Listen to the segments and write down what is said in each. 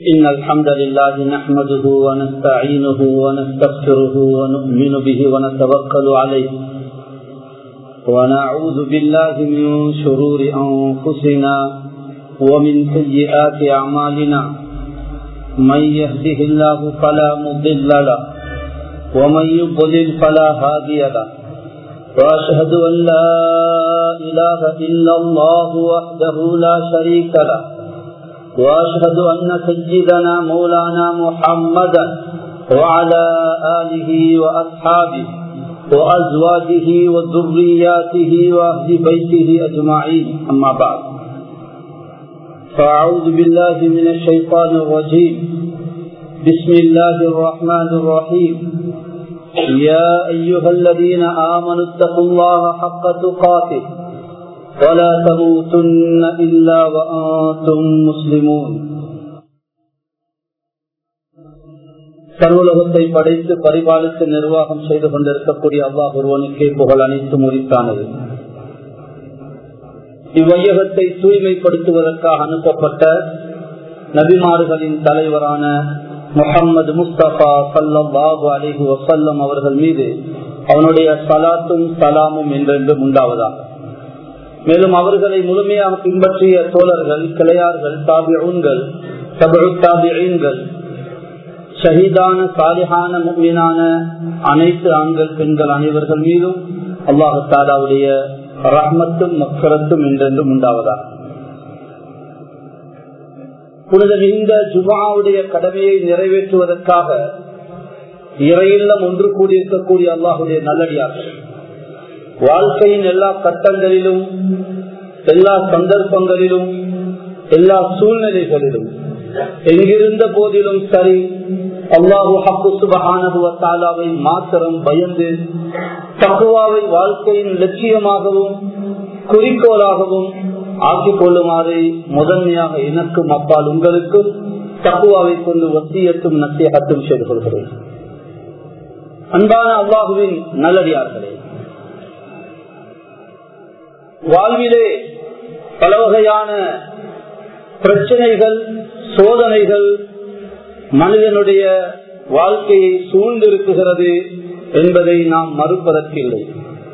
إن الحمد لله نحمده ونستعينه ونستغفره ونؤمن به ونتوكل عليه ونعوذ بالله من شرور أنفسنا ومن سيئات أعمالنا من يهده الله فلا مضل له ومن يضلل فلا هادي له وأشهد أن لا إله إلا الله وحده لا شريك له وأشهد أن سيدنا مولانا محمدا وعلى آله وأصحابه وأزواجه وذرياته وأهل بيته أجمعين أما بعد فأعوذ بالله من الشيطان الرجيم بسم الله الرحمن الرحيم يا أيها الذين آمنوا اتقوا الله حق تقاته ولا تموتن إلا وأنتم مسلمون சர்வலகத்தை படைத்து பரிபாலித்து நிர்வாகம் செய்து கொண்டிருக்கக்கூடிய அல்லாஹ் ஒருவனுக்கே புகழ் அனைத்து முறித்தானது இவ்வையகத்தை தூய்மைப்படுத்துவதற்காக அனுப்பப்பட்ட நபிமார்களின் தலைவரான முகம்மது முஸ்தபா சல்லாஹு அலிஹு வசல்லம் அவர்கள் மீது அவனுடைய சலாத்தும் சலாமும் என்றென்றும் உண்டாவதாக மேலும் அவர்களை முழுமையாக பின்பற்றிய தோழர்கள் கிளையார்கள் தாபியூன்கள் தாபியீன்கள் ஷஹீதான சாலிஹான முக்மீனான அனைத்து ஆண்கள் பெண்கள் அனைவர்கள் மீதும் அல்லாஹு தாலாவுடைய ரஹ்மத்தும் மக்கரத்தும் என்றென்றும் உண்டாவதா புனித இந்த ஜுமாவுடைய கடமையை நிறைவேற்றுவதற்காக இறையில்லம் ஒன்று கூடியிருக்கக்கூடிய அல்லாஹுடைய நல்லடியார்கள் வாழ்க்கையின் எல்லா கட்டங்களிலும் எல்லா சந்தர்ப்பங்களிலும் எல்லா சூழ்நிலைகளிலும் எங்கிருந்த போதிலும் சரி அல்லாஹு ஹக்கு சுபகானவை மாத்திரம் பயந்து தக்குவாவை வாழ்க்கையின் லட்சியமாகவும் குறிக்கோளாகவும் ஆக்கிக் கொள்ளுமாறு முதன்மையாக எனக்கும் அப்பால் உங்களுக்கும் தக்குவாவை கொண்டு வசியத்தும் நசியகத்தும் செய்து கொள்கிறேன் அன்பான அல்லாஹுவின் நல்லடியார்களே வாழ்விலே பல வகையான பிரச்சனைகள் சோதனைகள் மனிதனுடைய வாழ்க்கையை சூழ்ந்திருக்குகிறது என்பதை நாம் மறுப்பதற்கில்லை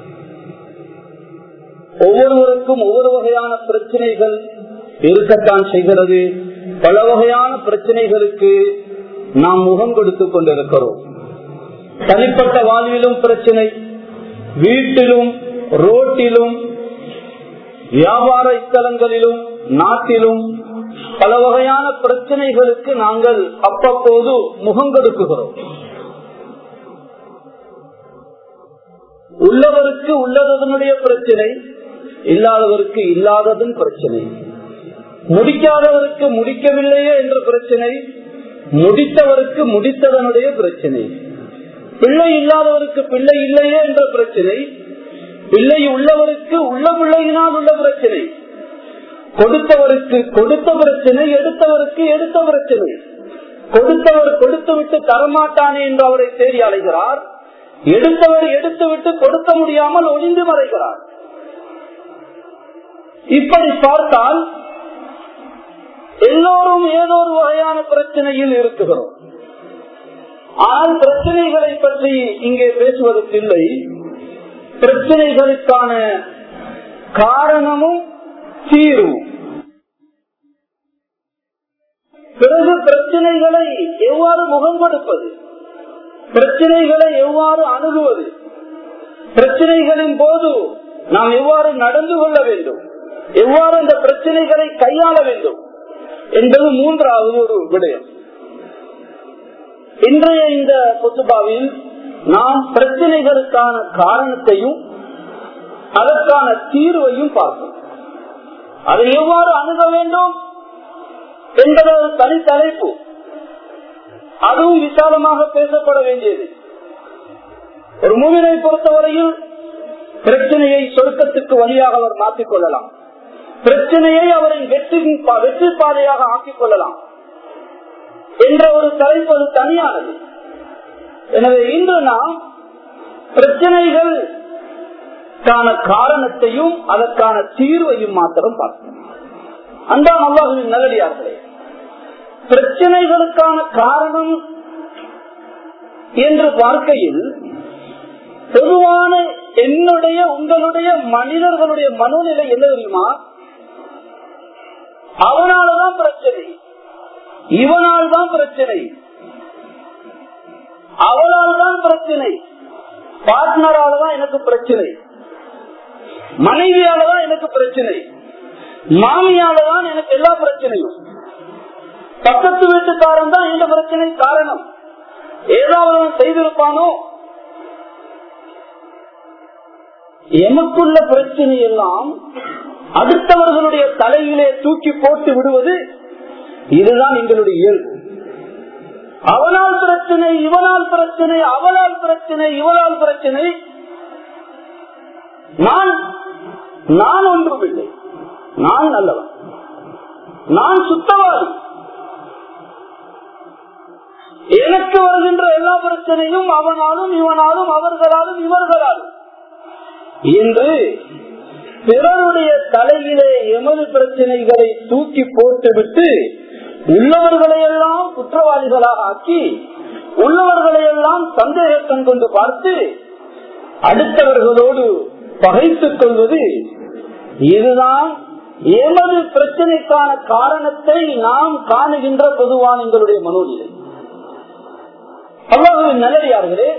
ஒவ்வொருவருக்கும் ஒவ்வொரு வகையான பிரச்சனைகள் இருக்கத்தான் செய்கிறது பல வகையான பிரச்சனைகளுக்கு நாம் முகம் கொடுத்துக் கொண்டிருக்கிறோம் தனிப்பட்ட வாழ்விலும் பிரச்சனை வீட்டிலும் ரோட்டிலும் வியாபார ஸ்தலங்களிலும் நாட்டிலும் பல வகையான பிரச்சனைகளுக்கு நாங்கள் அப்பப்போது முகம் கொடுக்குகிறோம் உள்ளவருக்கு உள்ளதனுடைய பிரச்சனை இல்லாதவருக்கு இல்லாததன் பிரச்சனை முடிக்காதவருக்கு முடிக்கவில்லையே என்ற பிரச்சனை முடித்தவருக்கு முடித்ததனுடைய பிரச்சனை பிள்ளை இல்லாதவருக்கு பிள்ளை இல்லையே என்ற பிரச்சனை பிள்ளை உள்ளவருக்கு உள்ள பிள்ளையினால் உள்ள பிரச்சனை கொடுத்தவருக்கு கொடுத்த பிரச்சனை எடுத்தவருக்கு எடுத்த பிரச்சனை கொடுத்தவர் கொடுத்து விட்டு தரமாட்டானே என்று அவரை தேடி அலைகிறார் எடுத்தவர் எடுத்து விட்டு கொடுக்க முடியாமல் ஒளிந்து மறைகிறார் இப்படி பார்த்தால் எல்லோரும் ஏதோ ஒரு வகையான பிரச்சனையில் இருக்குகிறோம் ஆனால் பிரச்சனைகளை பற்றி இங்கே பேசுவதற்கில்லை பிரச்சனைகளுக்கான காரணமும் தீர்வும் பிறகு பிரச்சனைகளை எவ்வாறு முகம் கொடுப்பது பிரச்சனைகளை எவ்வாறு அணுகுவது பிரச்சனைகளின் போது நாம் எவ்வாறு நடந்து கொள்ள வேண்டும் எவ்வாறு அந்த பிரச்சனைகளை கையாள வேண்டும் என்பது மூன்றாவது ஒரு விடயம் இன்றைய இந்த கொத்துபாவில் நாம் பிரச்சனைகளுக்கான காரணத்தையும் அதற்கான தீர்வையும் பார்ப்போம் அதை எவ்வாறு அணுக வேண்டும் என்பது தனி தலைப்பு அதுவும் விசாலமாக பேசப்பட வேண்டியது ஒரு மூவினை பொறுத்தவரையில் பிரச்சனையை சொருக்கத்துக்கு வழியாக அவர் மாற்றிக் கொள்ளலாம் பிரச்சனையை அவரின் வெற்றி வெற்றி பாதையாக ஆக்கிக் கொள்ளலாம் என்ற ஒரு தலைப்பு அது தனியானது எனவே இன்று நாம் பிரச்சனைகள் காரணத்தையும் அதற்கான தீர்வையும் மாத்திரம் பார்க்கணும் அன்பான் அல்லாஹுவின் நல்லடியார்களே பிரச்சனைகளுக்கான காரணம் என்று பார்க்கையில் பொதுவான என்னுடைய உங்களுடைய மனிதர்களுடைய மனோநிலை என்ன தெரியுமா அவனாலதான் பிரச்சனை இவனால் தான் பிரச்சனை அவளால் தான் பிரச்சனை பார்ட்னரால தான் எனக்கு பிரச்சனை மனைவியால தான் எனக்கு பிரச்சனை மாமியால தான் எனக்கு எல்லா பிரச்சனையும் பக்கத்து வீட்டுக்காரன் தான் இந்த பிரச்சனை காரணம் ஏதாவது அவன் செய்திருப்பானோ எமக்குள்ள பிரச்சனை எல்லாம் அடுத்தவர்களுடைய தலையிலே தூக்கி போட்டு விடுவது இதுதான் எங்களுடைய இயல்பு அவனால் பிரச்சனை இவனால் பிரச்சனை அவளால் பிரச்சனை இவளால் பிரச்சனை நான் நான் ஒன்றுமில்லை நான் நல்லவன் நான் சுத்தவாதி எனக்கு வருகின்ற எல்லா பிரச்சனையும் அவனாலும் இவனாலும் அவர்களாலும் இவர்களாலும் இன்று பிறருடைய தலையிலே எமது பிரச்சனைகளை தூக்கி போட்டுவிட்டு உள்ளவர்களை எல்லாம் குற்றவாளிகளாக ஆக்கி உள்ளவர்களை எல்லாம் சந்தேகத்தன் கொண்டு பார்த்து அடுத்தவர்களோடு பகைத்துக் கொள்வது இதுதான் எமது பிரச்சனைக்கான காரணத்தை நாம் காணுகின்ற பொதுவான எங்களுடைய மனோநிலை அல்லாஹுவின் நல்லடியார்களே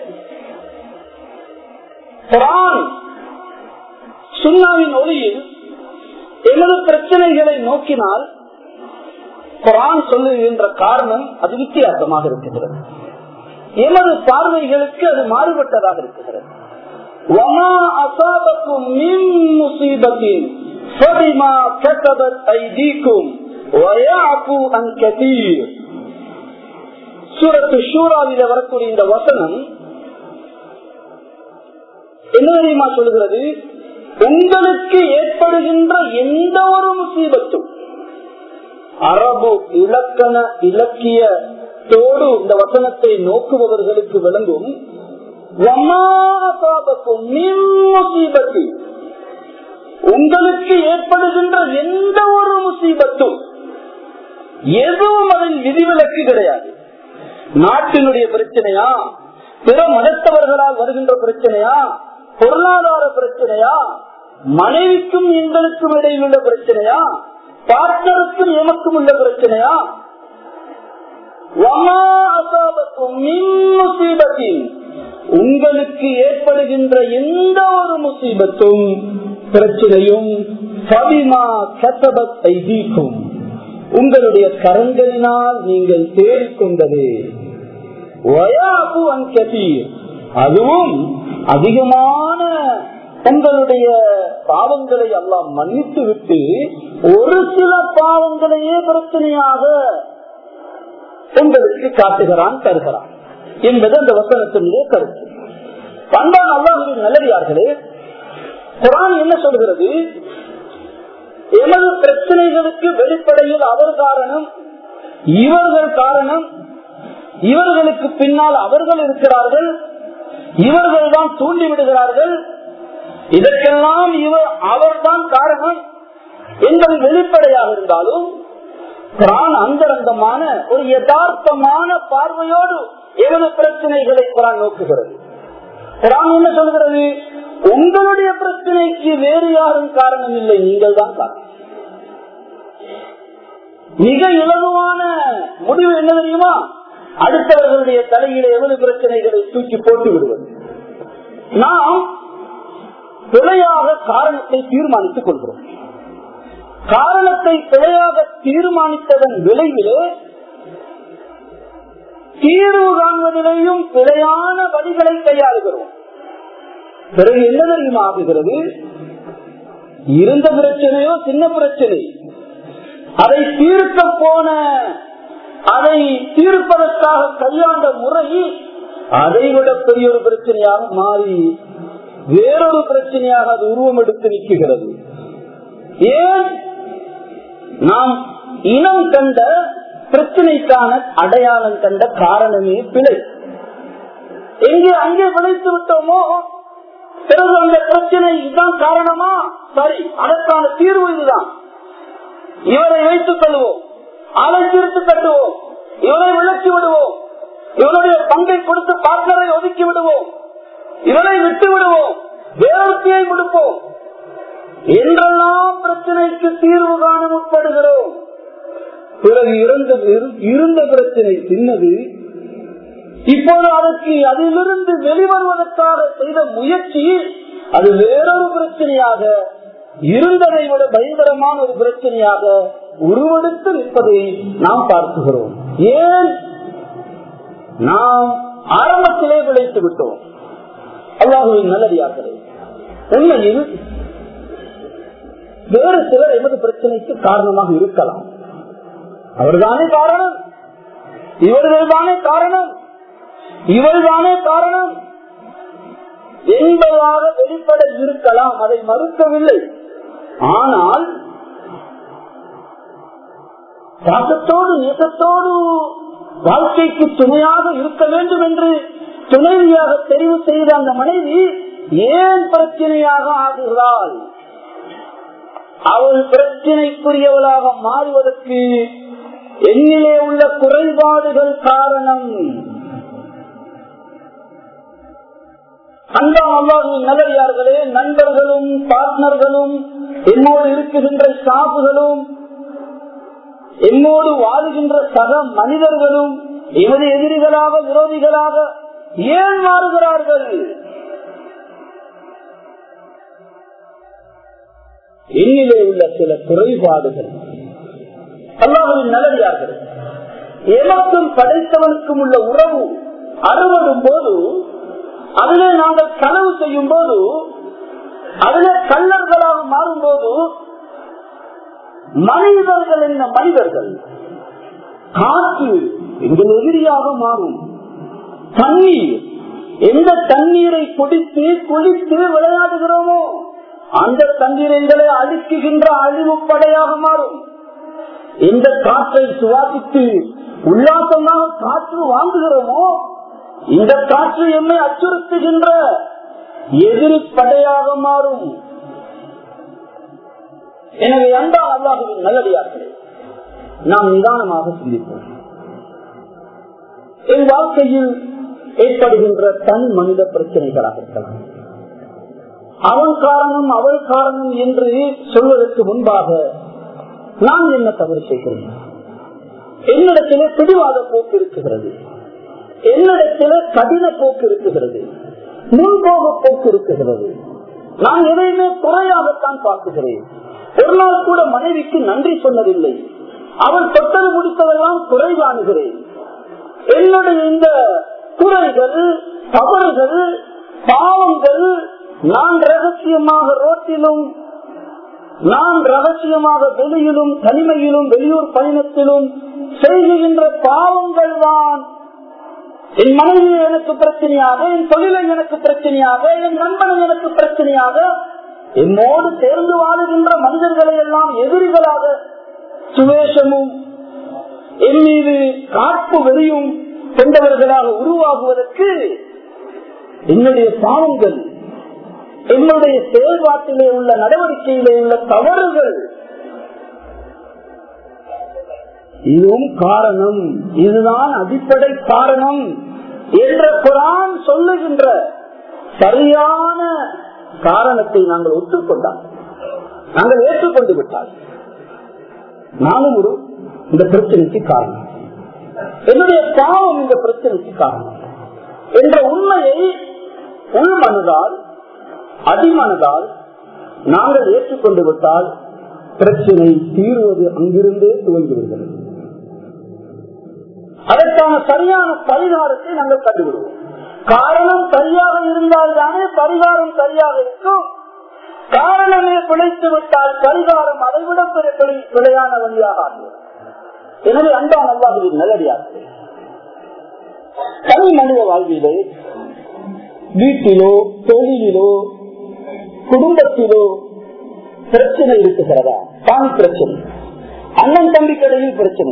குரான் சுண்ணாவின் ஒளியில் எமது பிரச்சனைகளை நோக்கினால் குரான் சொல்லுகின்ற காரணம் அது வித்தியாசமாக இருக்கிறது எமது பார்வைகளுக்கு அது மாறுபட்டதாக இருக்கிறது وَمَا أَصَابَكُم مِّن مُّصِيبَةٍ فَبِمَا كَسَبَتْ أَيْدِيكُمْ وَيَعْفُو عَن كَثِيرٍ சூரத்து ஷூராவில வரக்கூடிய இந்த வசனம் என்ன தெரியுமா சொல்லுகிறது உங்களுக்கு ஏற்படுகின்ற எந்த ஒரு முசீபத்தும் அரபு இலக்கண இலக்கியத்தோடு இந்த வசனத்தை நோக்குபவர்களுக்கு விளங்கும் உங்களுக்கு ஏற்படுகின்ற எந்த ஒரு முசீபத்தும் எதுவும் அதன் விதிவிலக்கு கிடையாது நாட்டினுடைய பிரச்சனையா பிற மதத்தவர்களால் வருகின்ற பிரச்சனையா பொருளாதார பிரச்சனையா மனைவிக்கும் எங்களுக்கும் இடையில் உள்ள பிரச்சனையா பார்ட்னருக்கும் எமக்கும் உள்ள பிரச்சனையா உங்களுக்கு ஏற்படுகின்ற எந்த ஒரு முசீபத்தும் பிரச்சனையும் ஐதீக்கும் உங்களுடைய கரங்களினால் நீங்கள் தேடிக்கொண்டது அதுவும் அதிகமான உங்களுடைய பாவங்களை எல்லாம் மன்னித்து விட்டு ஒரு சில பாவங்களையே பிரச்சனையாக உங்களுக்கு காட்டுகிறான் தருகிறான் என்பது அந்த வசனத்தினுடைய கருத்து பண்பான் அல்லாஹுவின் நல்லடியார்களே குரான் என்ன சொல்கிறது எமது பிரச்சனைகளுக்கு வெளிப்படையில் அவர் காரணம் இவர்கள் காரணம் இவர்களுக்கு பின்னால் அவர்கள் இருக்கிறார்கள் இவர்கள் தான் தூண்டி விடுகிறார்கள் இதற்கெல்லாம் இவர் அவர்தான் காரணம் என்பது வெளிப்படையாக இருந்தாலும் குரான் அந்தரங்கமான ஒரு யதார்த்தமான பார்வையோடு எமது பிரச்சனைகளை குரான் நோக்குகிறது குரான் என்ன சொல்கிறது உங்களுடைய பிரச்சனைக்கு வேறு யாரும் காரணம் இல்லை நீங்கள் தான் காரணம் மிக இலகுவான முடிவு என்ன தெரியுமா அடுத்தவர்களுடைய தலையில எவ்வளவு பிரச்சனைகளை தூக்கி போட்டு விடுவது நாம் பிழையாக காரணத்தை தீர்மானித்துக் கொள்கிறோம் காரணத்தை பிழையாக தீர்மானித்ததன் விளைவிலே தீர்வு காண்பதிலேயும் பிழையான வழிகளை கையாளுகிறோம் பிறகு என்ன தெரியுமா ஆகுகிறது இருந்த பிரச்சனையோ சின்ன பிரச்சனை அதை தீர்க்க போன அதை தீர்ப்பதற்காக கையாண்ட முறை அதை விட பெரிய ஒரு பிரச்சனையாக மாறி வேறொரு பிரச்சனையாக அது உருவம் எடுத்து நிற்கிறது ஏன் நாம் இனம் கண்ட பிரச்சனைக்கான அடையாளம் கண்ட காரணமே பிழை எங்கே அங்கே விளைத்து விட்டோமோ பிறகு அந்த பிரச்சனை இதுதான் காரணமா சரி அதற்கான தீர்வு இதுதான் இவரை வைத்துக் கொள்வோம் ஆளை தீர்த்து கட்டுவோம் இவனை விளக்கி விடுவோம் இவனுடைய பங்கை கொடுத்து பார்ட்னரை ஒதுக்கி விடுவோம் இவனை விட்டு விடுவோம் வேறொருத்தியை கொடுப்போம் என்றெல்லாம் பிரச்சனைக்கு தீர்வு காண முற்படுகிறோம் பிறகு இருந்த இருந்த பிரச்சனை சின்னது இப்போது அதற்கு அதிலிருந்து வெளிவருவதற்காக செய்த முயற்சி அது வேறொரு பிரச்சனையாக இருந்ததை விட பயங்கரமான ஒரு பிரச்சனையாக உருவெடுத்து நிற்பதை நாம் பார்க்குகிறோம் ஏன் நாம் ஆரம்பத்திலே விளைத்து விட்டோம் அல்லாஹுவின் நல்லடியார்களே உண்மையில் வேறு சிலர் எமது பிரச்சனைக்கு காரணமாக இருக்கலாம் அவர்தானே காரணம் இவர்கள் தானே காரணம் இவள் தானே காரணம் என்பதாக வெளிப்பட இருக்கலாம் அதை மறுக்கவில்லை ஆனால் பாசத்தோடு நேசத்தோடு வாழ்க்கைக்கு துணையாக இருக்க வேண்டும் என்று துணைவியாக தெரிவு செய்த அந்த மனைவி ஏன் பிரச்சனையாக ஆகுகிறாள் அவள் பிரச்சனைக்குரியவளாக மாறுவதற்கு என்னிலே உள்ள குறைபாடுகள் காரணம் அன்பாம் அல்லாஹின் நல்லடியார்களே நண்பர்களும் பார்ட்னர்களும் என்னோடு இருக்குகின்ற ஸ்டாஃபுகளும் என்னோடு வாழுகின்ற சக மனிதர்களும் எமது எதிரிகளாக விரோதிகளாக ஏன் மாறுகிறார்கள் என்னிலே உள்ள சில குறைபாடுகள் அல்லாஹின் நல்லடியார்கள் எமக்கும் படைத்தவனுக்கும் உள்ள உறவு அறுவடும் போது அதிலே நாங்கள் கனவு செய்யும் போது அதிலே கல்லர்களாக மாறும் போது மனிதர்கள் என்ன மனிதர்கள் காற்று எங்கள் எதிரியாக மாறும் தண்ணீர் எந்த தண்ணீரை குடித்து குளித்து விளையாடுகிறோமோ அந்த தண்ணீரை அழிக்குகின்ற அழிவு படையாக மாறும் எந்த காற்றை சுவாசித்து உல்லாசமாக காற்று வாங்குகிறோமோ இந்த காற்று எம்மை அச்சுறுத்துகின்ற எதிரி படையாக மாறும் எனவே அந்த அல்லாஹுவின் நல்லடியார்களே நாம் நிதானமாக சிந்திப்போம் என் வாழ்க்கையில் ஏற்படுகின்ற தனி மனித பிரச்சனைகளாக இருக்கலாம் அவன் காரணம் அவள் காரணம் என்று சொல்வதற்கு முன்பாக நான் என்ன தவறு செய்கிறேன் என்னிடத்திலே பிடிவாத போக்கு இருக்குகிறது என்னிடத்திலே கடின போக்கு இருக்குகிறது முன்போக போக்கு இருக்குகிறது நான் எதையுமே குறையாகத்தான் பார்க்குகிறேன் ஒரு நாள் கூட மனைவிக்கு நன்றி சொன்னதில்லை அவள் தொட்டது முடித்ததெல்லாம் குறை காணுகிறேன் என்னுடைய இந்த குறைகள் தவறுகள் பாவங்கள் நான் ரகசியமாக ரோட்டிலும் நான் ரகசியமாக வெளியிலும் தனிமையிலும் வெளியூர் பயணத்திலும் செய்கின்ற பாவங்கள் தான் என் மனைவி எனக்கு பிரச்சனையாக என் தொழிலை எனக்கு பிரச்சனையாக என் நண்பனை எனக்கு பிரச்சனையாக என்னோடு சேர்ந்து வாழுகின்ற மனிதர்களை எல்லாம் எதிரிகளாக சுவேஷமும் என் மீது காப்பு வெறியும் கொண்டவர்களாக உருவாகுவதற்கு என்னுடைய பாவங்கள் என்னுடைய செயல்பாட்டிலே உள்ள நடவடிக்கையிலே உள்ள தவறுகள் இதுவும் காரணம் இதுதான் அடிப்படை காரணம் என்ற குரான் சொல்லுகின்ற சரியான காரணத்தை நாங்கள் ஒத்துக்கொண்டால் நாங்கள் ஏற்றுக்கொண்டு விட்டால் நானும் ஒரு இந்த பிரச்சனைக்கு காரணம் என்னுடைய பாவம் இந்த பிரச்சனைக்கு காரணம் என்ற உண்மையை உள்மனதால் அடிமனதால் நாங்கள் ஏற்றுக்கொண்டு விட்டால் பிரச்சனை தீர்வது அங்கிருந்தே துவங்கிவிடுகிறது அதற்கான சரியான பரிகாரத்தை நாங்கள் கண்டுவிடுவோம் காரணம் சரியாக இருந்தால் தானே பரிகாரம் சரியாக இருக்கும் காரணமே பிழைத்து விட்டால் பரிகாரம் அதைவிட பிழையான வழியாக ஆகும் எனவே அன்பா நல்லாகுது நல்லடியாக தனி மனித வாழ்விலே வீட்டிலோ தொழிலிலோ குடும்பத்திலோ பிரச்சனை இருக்குகிறதா தான் பிரச்சனை அண்ணன் தம்பி கடையில் பிரச்சனை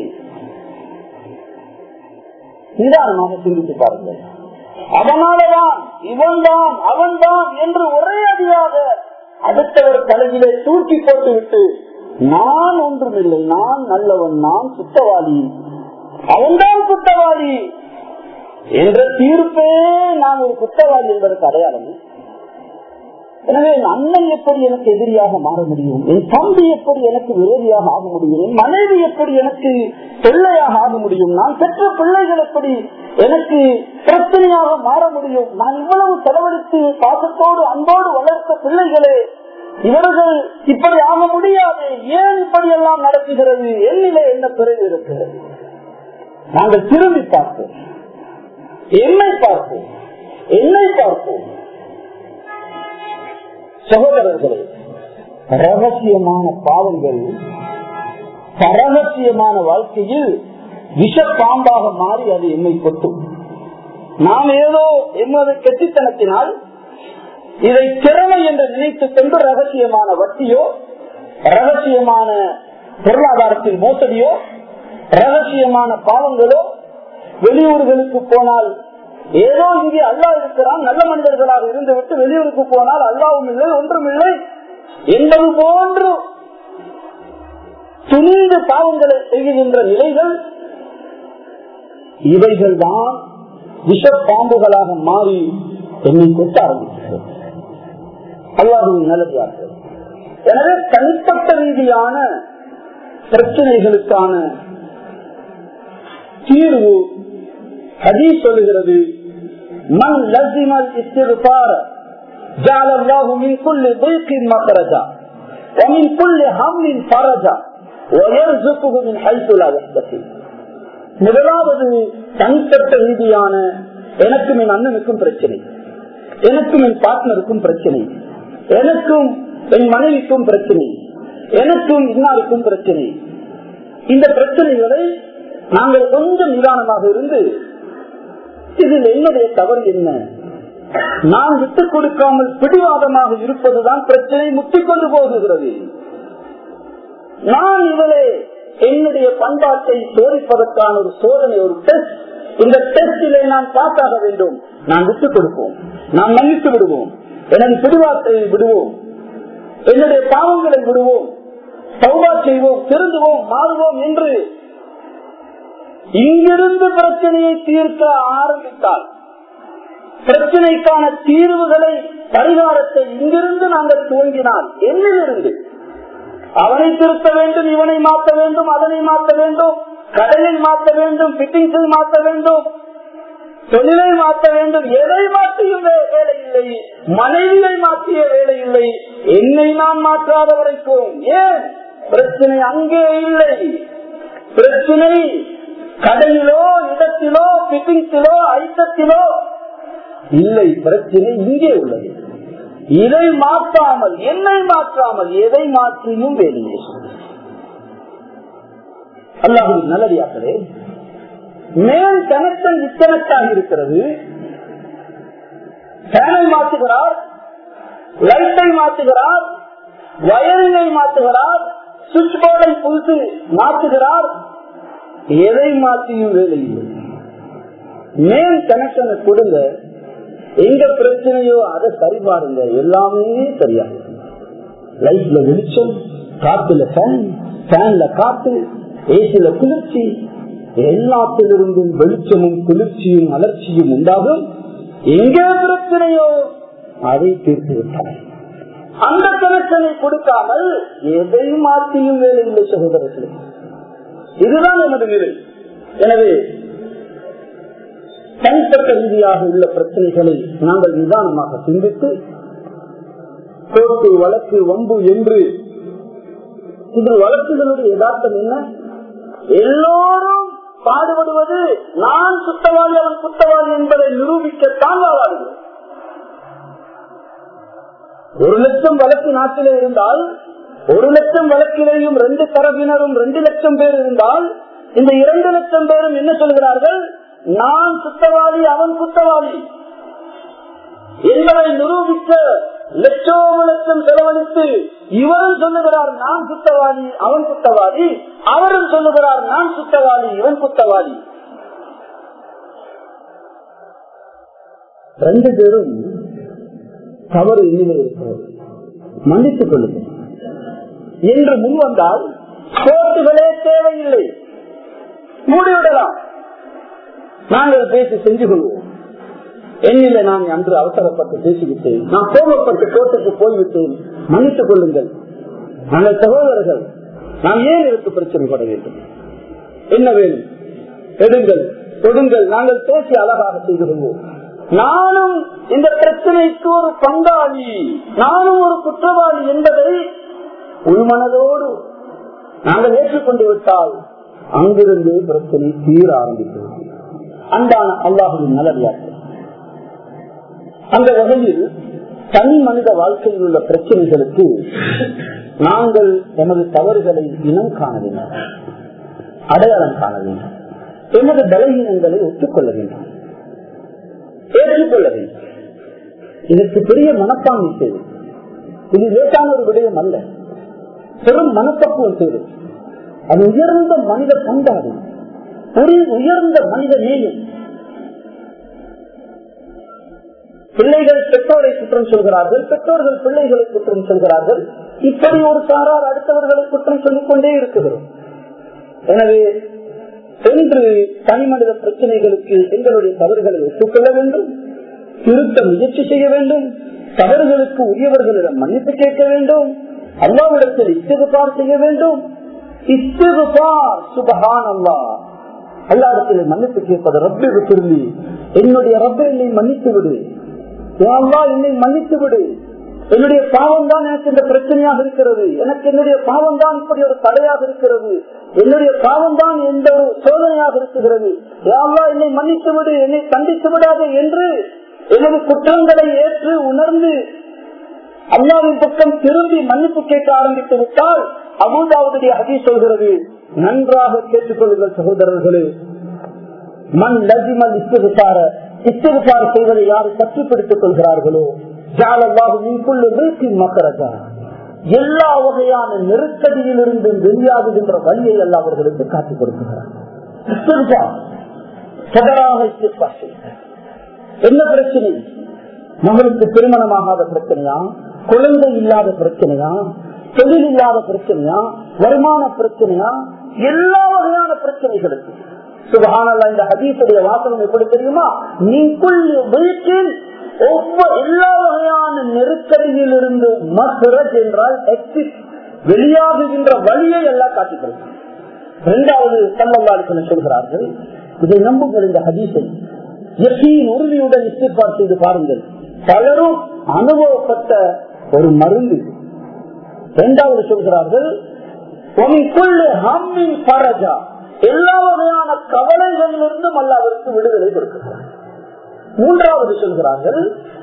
நிதானமாக சிந்தித்து பாருங்கள் அவனாலதான் இவன் தான் அவன் தான் என்று ஒரே அடியாக அடுத்தவர் தலையிலே தூக்கி போட்டு விட்டு நான் ஒன்றுமில்லை நான் நல்லவன் நான் குத்தவாளி அவன்தான் குத்தவாளி என்ற தீர்ப்பே நான் ஒரு குத்தவாளி என்பதற்கு அடையாளம் எனவே என் அண்ணன் எப்படி எனக்கு எதிரியாக மாற முடியும் என் தம்பி எப்படி எனக்கு விரோதியாக ஆக முடியும் என் மனைவி எப்படி எனக்கு தொல்லையாக ஆக முடியும் நான் பெற்ற பிள்ளைகள் எப்படி எனக்கு பிரச்சனையாக மாற முடியும் நான் இவ்வளவு செலவழித்து பாசத்தோடு அன்போடு வளர்த்த பிள்ளைகளே இவர்கள் இப்படி ஆக முடியாது ஏன் இப்படி எல்லாம் நடக்குகிறது என்னிலே என்ன பிறகு இருக்கிறது நாங்கள் திரும்பி பார்ப்போம் என்னை பார்ப்போம் என்னை பார்ப்போம் சகோதரர்களே ரகசியமான பாவங்கள் ரகசியமான வாழ்க்கையில் விஷ பாம்பாக மாறி அது என்னை கொட்டும் நாம் ஏதோ எமது கெட்டித்தனத்தினால் இதை திறமை என்று நினைத்துக் கொண்டு ரகசியமான வட்டியோ ரகசியமான பொருளாதாரத்தில் மோசடியோ ரகசியமான பாவங்களோ வெளியூர்களுக்கு போனால் ஏதோ இங்கே அல்லா இருக்கிறான் நல்ல மனிதர்களாக இருந்துவிட்டு வெளியூருக்கு போனால் அல்லாவும் இல்லை ஒன்றும் இல்லை என்பது போன்று துணிந்து பாவங்களை செய்கின்ற நிலைகள் இவைகள் தான் விஷ பாம்புகளாக மாறி என்னை கொட்ட ஆரம்பிக்கிறது அல்லாஹுவின் நல்லதார்கள் எனவே தனிப்பட்ட ரீதியான பிரச்சனைகளுக்கான தீர்வு ஹதீ சொல்லுகிறது மண் லசிமல் இஸ்திருபார جعل الله من كل ضيق مخرجا ومن كل هم فرجا ويرزقه من حيث لا يحتسب முதலாவது தனிப்பட்ட ரீதியான எனக்கும் என் அண்ணனுக்கும் பிரச்சனை எனக்கும் என் பார்ட்னருக்கும் பிரச்சனை எனக்கும் என் மனைவிக்கும் பிரச்சனை எனக்கும் இன்னாருக்கும் பிரச்சனை இந்த பிரச்சனைகளை நாங்கள் கொஞ்சம் நிதானமாக இருந்து இதில் என்னுடைய தவறு என்ன நான் விட்டுக் கொடுக்காமல் பிடிவாதமாக இருப்பதுதான் பிரச்சனை முத்திக்கொண்டு போகுகிறது நான் இதிலே என்னுடைய பண்பாட்டை சோதிப்பதற்கான ஒரு சோதனை ஒரு டெஸ்ட் இந்த டெஸ்டிலே நான் பாஸாக வேண்டும் நான் விட்டுக் கொடுப்போம் நான் மன்னித்து விடுவோம் எனது பிடிவாத்தை விடுவோம் என்னுடைய பாவங்களை விடுவோம் சௌபா செய்வோம் திருந்துவோம் மாறுவோம் என்று இங்கிருந்து பிரச்சனையை தீர்க்க ஆரம்பித்தால் பிரச்சனைக்கான தீர்வுகளை பரிகாரத்தை இங்கிருந்து நாங்கள் துவங்கினால் என்னிலிருந்து அவனை திருத்த வேண்டும் இவனை மாற்ற வேண்டும் அதனை மாற்ற வேண்டும் கடலில் மாற்ற வேண்டும் பிட்டிங்ஸை மாற்ற வேண்டும் தொழிலை மாற்ற வேண்டும் எதை மாற்றியும் வேலை இல்லை மனைவியை மாற்றிய வேலை இல்லை என்னை நான் மாற்றாத வரைக்கும் ஏன் பிரச்சனை அங்கே இல்லை பிரச்சனை கடையிலோ இடத்திலோ பிட்டிங்ஸிலோ ஐட்டத்திலோ இல்லை பிரச்சனை இங்கே உள்ளது இதை மாற்றாமல் என்னை மாற்றாமல் எதை மாற்றியும் வேலையே அல்லாஹு நல்லடியாக்களே மேல் கனெக்ஷன் டிஸ்கனெக்டாக இருக்கிறது ஃபேனை மாற்றுகிறார் லைட்டை மாற்றுகிறார் வயரிங்கை மாற்றுகிறார் சுவிட்ச் போர்டை புதுசு மாற்றுகிறார் எதை மாற்றியும் வேலை இல்லை மேல் கனெக்ஷனை கொடுங்க எங்க பிரச்சனையோ அதை சரி பாருங்க எல்லாமே சரியா லைட்ல வெளிச்சம் காத்துல ஃபேன் ஃபேன்ல காத்து ஏசில குளிர்ச்சி எல்லாத்திலிருந்தும் வெளிச்சமும் குளிர்ச்சியும் அலர்ச்சியும் உண்டாகும் எங்கே பிரச்சனையோ அதை தீர்த்து விட்டார் அந்த கனெக்ஷனை கொடுக்காமல் எதை மாற்றியும் வேலை இல்லை சகோதரர்களே இதுதான் நமது நிலை எனவே தனிப்பட்ட ரீதியாக உள்ள பிரச்சனைகளை நாங்கள் நிதானமாக சிந்தித்து கோர்ட்டு வழக்கு வம்பு என்று இது வழக்குகளுடைய யதார்த்தம் என்ன எல்லோரும் பாடுபடுவது நான் சுத்தவாளி அவன் குத்தவாளி என்பதை நிரூபிக்கத்தான் வாழாடுகிறோம் ஒரு லட்சம் வழக்கு நாட்டிலே இருந்தால் ஒரு லட்சம் வழக்கிலேயும் ரெண்டு தரப்பினரும் ரெண்டு லட்சம் பேர் இருந்தால் இந்த இரண்டு லட்சம் பேரும் என்ன சொல்கிறார்கள் நான் குத்தவாளி அவன் குத்தவாளி என்பதை நிரூபிக்க லட்சோம லட்சம் செலவழித்து இவரும் சொல்லுகிறார் நான் குத்தவாளி அவன் குத்தவாளி அவரும் சொல்லுகிறார் நான் குத்தவாளி இவன் குத்தவாளி ரெண்டு பேரும் தவறு என்னிலே இருக்கிறது மன்னித்துக் கொள்ளுங்கள் என்று முன் வந்தால் கோர்ட்டுகளே தேவையில்லை மூடிவிடலாம் நாங்கள் பேசி செஞ்சு கொள்வோம் என்னில நான் அன்று அவசரப்பட்டு பேசிவிட்டேன் நான் கோபப்பட்டு கோர்ட்டுக்கு போய்விட்டேன் மன்னித்துக் கொள்ளுங்கள் நாங்கள் சகோதரர்கள் நாம் ஏன் இதற்கு பிரச்சனைப்பட வேண்டும் என்ன வேணும் எடுங்கள் கொடுங்கள் நாங்கள் பேசி அழகாக செய்து கொள்வோம் நானும் இந்த பிரச்சனைக்கு ஒரு பங்காளி நானும் ஒரு குற்றவாளி என்பதை உள்மனதோடு நாங்கள் ஏற்றுக்கொண்டு விட்டால் அங்கிருந்து பிரச்சனை தீர ஆரம்பிக்கிறது அன்பான அல்லாஹுவின் நல்லடியார்கள் அந்த வகையில் தனி மனித வாழ்க்கையில் உள்ள பிரச்சனைகளுக்கு நாங்கள் எமது தவறுகளை இனம் காண வேண்டும் அடையாளம் காண வேண்டும் எமது பலவீனங்களை ஒத்துக்கொள்ள வேண்டும் ஏற்றுக்கொள்ள வேண்டும் இதற்கு பெரிய மனப்பான்மை தேவை இது லேட்டான ஒரு விடயம் அல்ல பெரும் மனப்பக்குவம் தேவை அது உயர்ந்த மனித பண்பாடு ஒரு உயர்ந்த மனித நேயம் பிள்ளைகள் பெற்றோரை குற்றம் சொல்கிறார்கள் பெற்றோர்கள் பிள்ளைகளை குற்றம் சொல்கிறார்கள் இப்படி ஒரு சாரார் அடுத்தவர்களை குற்றம் சொல்லிக் கொண்டே இருக்கிறோம் எனவே சென்று தனிமனித பிரச்சனைகளுக்கு எங்களுடைய தவறுகளை ஒப்புக்கொள்ள வேண்டும் திருத்த முயற்சி செய்ய வேண்டும் தவறுகளுக்கு உரியவர்களிடம் மன்னிப்பு கேட்க வேண்டும் அல்லாவிடத்தில் இஸ்திகுபார் செய்ய வேண்டும் இஸ்திகுபார் சுபஹான் அல்லா அல்லாவிடத்தில் மன்னிப்பு கேட்பது ரப்பை திரும்பி என்னுடைய ரப்பை என்னை மன்னித்து விடு அல்லா என்னை மன்னித்து விடு என்னுடைய பாவம் தான் எனக்கு இந்த பிரச்சனையாக இருக்கிறது எனக்கு என்னுடைய பாவம் தான் இப்படி ஒரு தடையாக இருக்கிறது என்னுடைய பாவம் தான் எந்த ஒரு சோதனையாக இருக்கிறது யாவா என்னை மன்னித்து விடு என்னை கண்டித்து விடாது என்று எனது குற்றங்களை ஏற்று உணர்ந்து அல்லாவின் பக்கம் திரும்பி மன்னிப்பு கேட்க ஆரம்பித்து விட்டால் அபூதாவுடைய அதி சொல்கிறது நன்றாக கேட்டுக்கொள்ளுங்கள் சகோதரர்களே மண் லஜிமல் இஸ்திருப்பார இஸ்திருப்பார் செய்வதை யார் கற்றுப்படுத்திக் கொள்கிறார்களோ மக்கரஜா எல்லா வகையான நெருக்கடியிலிருந்து வெளியாகுகின்ற வழியை எல்லாம் அவர்களுக்கு காட்டிக் கொடுக்கிறார் என்ன பிரச்சனை மகளுக்கு திருமணமாகாத பிரச்சனையா குழந்தை இல்லாத பிரச்சனையா தொழில் இல்லாத பிரச்சனையா வருமான பிரச்சனையா எல்லா வகையான பிரச்சனைகளுக்கு சுபகானல்லா இந்த ஹதீசுடைய வாசகம் எப்படி தெரியுமா நீக்குள் வீட்டில் ஒவ்வொரு எல்லா வகையான நெருக்கடியில் இருந்து மசரத் என்றால் எக்ஸிட் வெளியாகுகின்ற வழியை எல்லாம் காட்டிக்கிறது இரண்டாவது தன்னவாளுக்கு சொல்கிறார்கள் இதை நம்புங்கள் இந்த ஹதீஸை எஸ்ஸியின் உறுதியுடன் இஸ்திபார் செய்து பாருங்கள் பலரும் அனுபவப்பட்ட ஒரு மருந்து இரண்டாவது சொல்கிறார்கள் பரஜா எல்லா வகையான கவலைகளிலிருந்தும் அல்லாவிற்கு விடுதலை கொடுக்கிறார் மூன்றாவது சொல்கிறார்கள்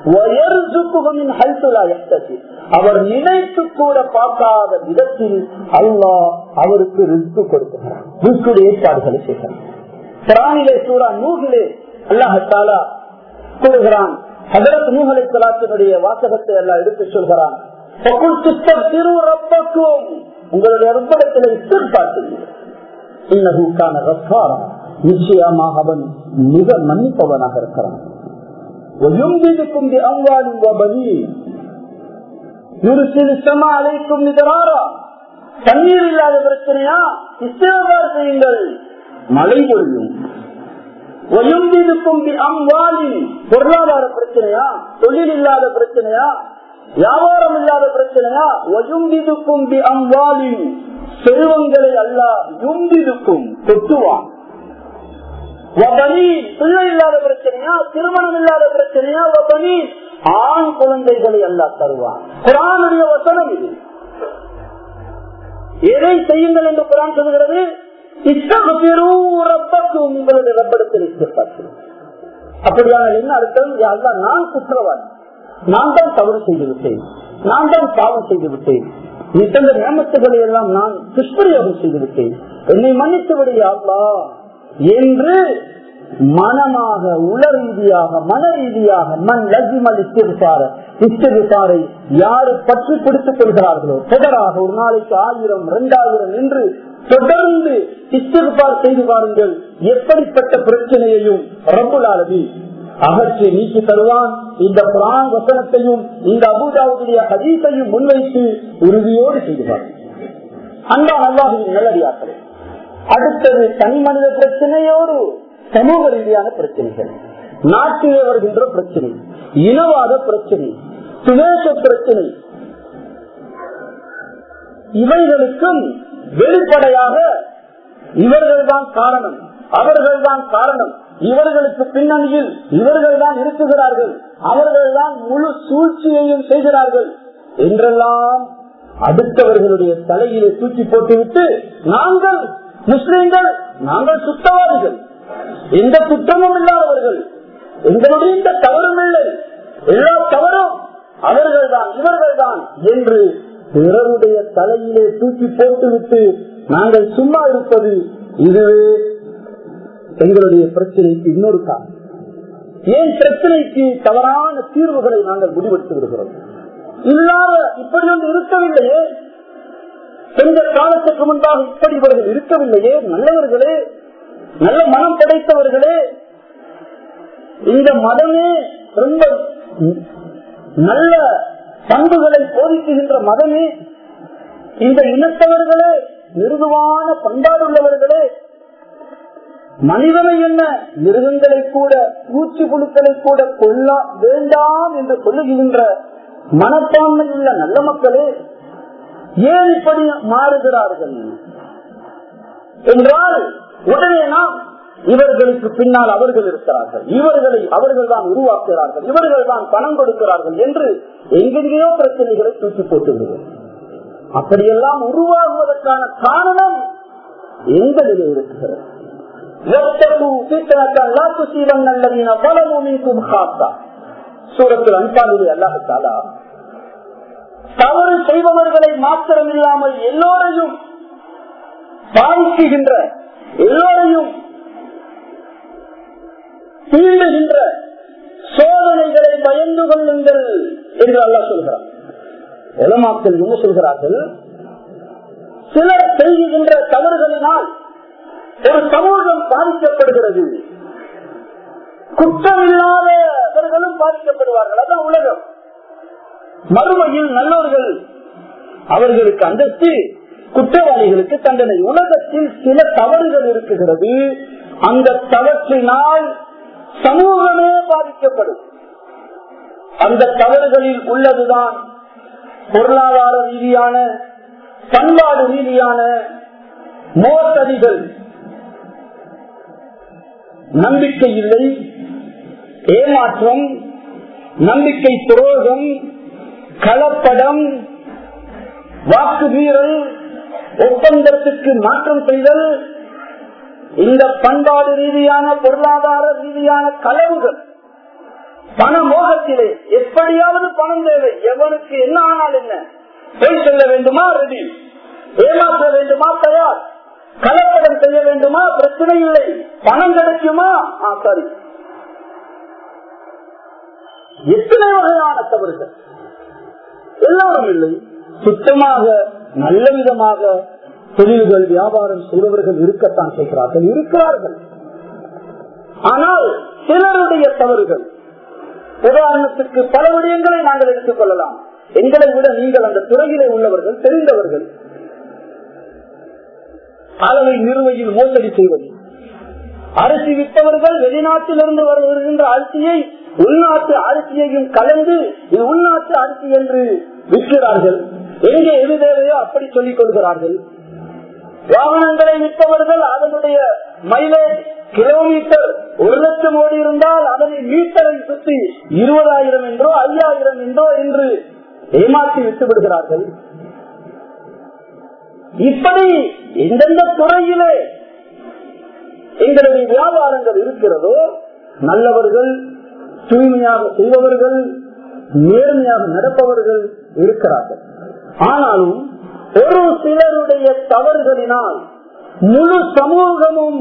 அவர் நினைத்து கூட பார்க்காத விதத்தில் அல்லாஹ் அவருக்கு ரிஸ்கு கொடுக்கிறார் ரிஸ்குடைய ஏற்பாடுகளை செய்கிறார் பிராணிலே சூடா நூகிலே அல்லாஹாலா கூறுகிறான் ஹதரத் நூகலை கலாத்தினுடைய வாசகத்தை எல்லாம் எடுத்து சொல்கிறான் உங்களுடைய அற்புதத்தில் இஸ்திர்பார்த்து நிச்சயமாக அவன் மிக மன்னிப்பவனாக இருக்கிறான் தண்ணீர் இல்லாத பிரச்சனையா இஸ்திரபார் செய்யுங்கள் மழை பொழியும் பொருளாதார பிரச்சனையா தொழில் இல்லாத பிரச்சனையா வியாபாரம் இல்லாத பிரச்சனையா ஒயும்பிதுக்கும் அம்வாலின் செல்வங்களை அல்ல யும்பிதுக்கும் கொட்டுவான் பிள்ளை இல்லாத பிரச்சனையா திருமணம் இல்லாத பிரச்சனையா ஆண் குழந்தைகளை அல்லா தருவான் குரானுடைய வசனம் இது எதை செய்யுங்கள் என்று குரான் சொல்கிறது உங்களுடைய ரப்படத்தில் அப்படியான என்ன அர்த்தம் யாருதான் நான் குற்றவாளி நான் தான் தவறு செய்து விட்டேன் நான் தான் பாவம் செய்து விட்டேன் நீ தந்த நியமத்துகளை எல்லாம் நான் துஷ்பிரயோகம் செய்து விட்டேன் என்னை மன்னித்து விடையாங்களா என்று மனமாக உல ரீதியாக மன ரீதியாக மண் லஜிமல் இஸ்திருப்பார இஸ்திருப்பாரை யாரு பற்றி பிடித்துக் கொள்கிறார்களோ தொடராக ஒரு நாளைக்கு ஆயிரம் இரண்டாயிரம் என்று தொடர்ந்து இஸ்திருப்பார் செய்து பாருங்கள் எப்படிப்பட்ட பிரச்சனையையும் ரப்புலாளவி அகற்றி நீக்கி தருவான் இந்த பிரான் வசனத்தையும் இந்த அபுதாவுடைய ஹதீஸையும் முன்வைத்து உறுதியோடு செய்து பாருங்கள் அன்பா அல்லாஹுவின் நல்லடியாக்களே அடுத்தது தனி மனித பிரச்சனையோடு சமூக ரீதியான பிரச்சனைகள் நாட்டிலே வருகின்ற பிரச்சனை இனவாத பிரச்சனை சுதேச பிரச்சனை இவைகளுக்கும் வெளிப்படையாக இவர்கள்தான் காரணம் அவர்கள்தான் காரணம் இவர்களுக்கு பின்னணியில் இவர்கள் தான் இருக்குகிறார்கள் அவர்கள் தான் முழு சூழ்ச்சியையும் செய்கிறார்கள் என்றெல்லாம் அடுத்தவர்களுடைய தலையிலே தூக்கி போட்டுவிட்டு நாங்கள் முஸ்லிம்கள் நாங்கள் சுத்தவாதிகள் எந்த குற்றமும் இல்லாதவர்கள் எங்களுடைய இந்த தவறும் இல்லை எல்லா தவறும் அவர்கள் தான் இவர்கள் தான் என்று பிறருடைய தலையிலே தூக்கி போட்டுவிட்டு நாங்கள் சும்மா இருப்பது இதுவே எங்களுடைய பிரச்சனைக்கு இன்னொரு காரணம் ஏன் பிரச்சனைக்கு தவறான தீர்வுகளை நாங்கள் முடிவெடுத்து விடுகிறோம் இல்லாத இப்படி ஒன்று இருக்கவில்லையே கொஞ்ச காலத்துக்கு முன்பாக இப்படி இவர்கள் இருக்கவில்லையே நல்லவர்களே நல்ல மனம் படைத்தவர்களே இந்த மதமே ரொம்ப நல்ல பண்புகளை போதிக்குகின்ற மதமே இந்த இனத்தவர்களே மிருதுவான பண்பாடு உள்ளவர்களே மனிதனை என்ன மிருகங்களை கூட பூச்சி புழுக்களை கூட கொல்ல வேண்டாம் என்று சொல்லுகின்ற மனப்பான்மை உள்ள நல்ல மக்களே ஏன் இப்படி மாறுகிறார்கள் என்றால் உடனே நாம் இவர்களுக்கு பின்னால் அவர்கள் இருக்கிறார்கள் இவர்களை அவர்கள் தான் உருவாக்குகிறார்கள் இவர்கள் தான் பணம் கொடுக்கிறார்கள் என்று எங்கெங்கேயோ பிரச்சனைகளை தூக்கி போட்டு விடுவோம் அப்படியெல்லாம் உருவாகுவதற்கான காரணம் எங்களிலே இருக்கிறது சூரத்தில் அன்பாளிலே அல்லாஹாலா தவறு செய்பவர்களை மாத்திரம் இல்லாமல் எல்லோரையும் பாதிக்குகின்ற எல்லோரையும் தீண்டுகின்ற சோதனைகளை பயந்து கொள்ளுங்கள் என்று அல்லா சொல்கிறார் உலமாக்கள் என்ன சொல்கிறார்கள் சிலர் செய்கின்ற தவறுகளினால் ஒரு சமூகம் பாதிக்கப்படுகிறது குற்றமில்லாதவர்களும் பாதிக்கப்படுவார்கள் அதான் உலகம் மறுமையில் நல்லவர்கள் அவர்களுக்கு அந்தஸ்து குற்றவாளிகளுக்கு தண்டனை உலகத்தில் சில தவறுகள் இருக்குகிறது அந்த தவற்றினால் சமூகமே பாதிக்கப்படும் அந்த தவறுகளில் உள்ளதுதான் பொருளாதார ரீதியான பண்பாடு ரீதியான மோசடிகள் நம்பிக்கை இல்லை ஏமாற்றம் நம்பிக்கை துரோகம் கலப்படம் வாக்கு மீறல் ஒப்பந்தத்துக்கு மாற்றம் செய்தல் இந்த பண்பாடு ரீதியான பொருளாதார ரீதியான களவுகள் பண மோகத்திலே எப்படியாவது பணம் தேவை எவனுக்கு என்ன ஆனால் என்ன பொய் சொல்ல வேண்டுமா ரெடி ஏமாற்ற வேண்டுமா தயார் கலப்படம் செய்ய வேண்டுமா பிரச்சனை இல்லை பணம் கிடைக்குமா ஆ சரி எத்தனை வகையான தவறுகள் எல்லாரும் இல்லை சுத்தமாக நல்ல விதமாக தொழில்கள் வியாபாரம் செய்பவர்கள் இருக்கத்தான் செய்கிறார்கள் இருக்கிறார்கள் ஆனால் சிலருடைய தவறுகள் உதாரணத்துக்கு பல விடயங்களை நாங்கள் எடுத்துக் கொள்ளலாம் எங்களை விட நீங்கள் அந்த துறையிலே உள்ளவர்கள் தெரிந்தவர்கள் அளவை நிறுவையில் மோசடி செய்வது அரிசி விற்பவர்கள் வெளிநாட்டிலிருந்து வருகின்ற அரிசியை உள்நாட்டு அரிசியையும் கலந்து இது உள்நாட்டு அரிசி என்று விற்கிறார்கள் எங்கே எது தேவையோ அப்படி சொல்லிக் கொள்கிறார்கள் வாகனங்களை விற்பவர்கள் அதனுடைய மைலேஜ் கிலோமீட்டர் ஒரு லட்சம் ஓடி இருந்தால் அதனை மீட்டரை சுற்றி இருபதாயிரம் என்றோ ஐயாயிரம் என்றோ என்று ஏமாற்றி விட்டு விடுகிறார்கள் இப்படி எந்தெந்த துறையிலே எங்களுடைய வியாபாரங்கள் இருக்கிறதோ நல்லவர்கள் தூய்மையாக செய்பவர்கள் நேர்மையாக நடப்பவர்கள் இருக்கிறார்கள் ஆனாலும் ஒரு சிலருடைய தவறுகளினால் முழு சமூகமும்